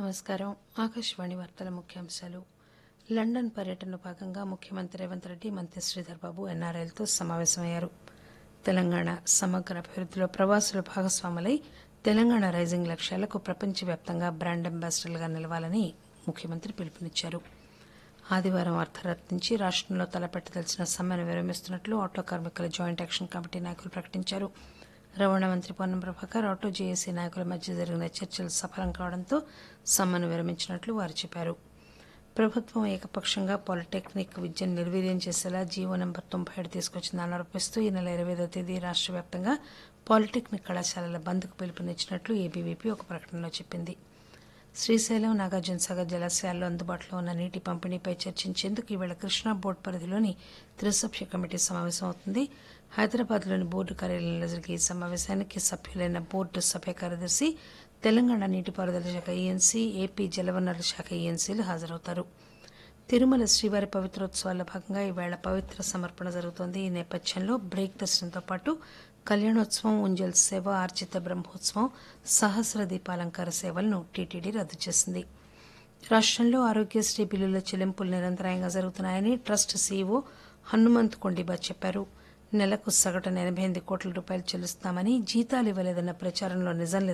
నమస్కారం ఆకాశవాణి వార్తల ముఖ్యాంశాలు లండన్ పర్యటనలో భాగంగా ముఖ్యమంత్రి రేవంత్ రెడ్డి మంత్రి శ్రీధర్ బాబు ఎన్ఆర్ఐలతో సమావేశమయ్యారు తెలంగాణ సమగ్ర అభివృద్దిలో ప్రవాసుల భాగస్వాములై తెలంగాణ రైజింగ్ లక్ష్యాలకు ప్రపంచవ్యాప్తంగా బ్రాండ్ అంబాసిడర్లుగా నిలవాలని ముఖ్యమంత్రి పిలుపునిచ్చారు ఆదివారం అర్ధరాత్రి నుంచి రాష్టంలో తలపెట్టదలిచిన సమ్మెను విరమిస్తున్నట్లు ఆటో కార్మికుల జాయింట్ యాక్షన్ కమిటీ నాయకులు ప్రకటించారు రవాణా మంత్రి పొన్నం ప్రభాకర్ ఆటో జేఏసీ నాయకుల మధ్య జరిగిన చర్చలు సఫలం కావడంతో సమ్మెను విరమించినట్లు వారు చెప్పారు ప్రభుత్వం ఏకపక్షంగా పాలిటెక్నిక్ విద్యను నిర్వీర్యం చేసేలా జీవో నెంబర్ తొంభై ఏడు తీసుకొచ్చిందని ఆరోపిస్తూ ఈ నెల ఇరవై ఐదో తేదీ రాష్ట్ర వ్యాప్తంగా పాలిటెక్నిక్ కళాశాలల బంద్కు పిలుపునిచ్చినట్లు ఏబీవీపీ ఒక ప్రకటనలో చెప్పింది శ్రీశైలం నాగార్జున సాగర్ జలాశయాల్లో అందుబాటులో ఉన్న నీటి పంపిణీపై చర్చించేందుకు ఈవేళ కృష్ణా బోర్డు పరిధిలోని త్రిసభ్య కమిటీ సమావేశం అవుతుంది హైదరాబాద్లోని బోర్డు కార్యాలయంలో జరిగే ఈ సమావేశానికి సభ్యులైన బోర్డు సభ్య కార్యదర్శి తెలంగాణ నీటిపారుదల శాఖ ఈఎన్సీ ఏపీ జలవనరుల శాఖ ఈఎన్సీలు హాజరవుతారు తిరుమల శ్రీవారి పవిత్రోత్సవాల్లో భాగంగా ఈవేళ పవిత్ర సమర్పణ జరుగుతోంది ఈ నేపథ్యంలో బ్రేక్ దర్శనంతో పాటు కళ్యాణోత్సవం ఉంజల్ సేవ ఆర్జిత బ్రహ్మోత్సవం సహస్ర దీపాలంకార సేవలను టీటీడీ రద్దు చేసింది రాష్టంలో ఆరోగ్యశ్రీ బిల్లుల చెల్లింపులు నిరంతరాయంగా జరుగుతున్నాయని ట్రస్ట్ సీఈఓ హనుమంత్ కొండిబా చెప్పారు నెలకు సగటున ఎనబై ఎనిమిది కోట్ల రూపాయలు చెల్లిస్తామని జీతాలు ఇవ్వలేదన్న ప్రచారంలో నిజం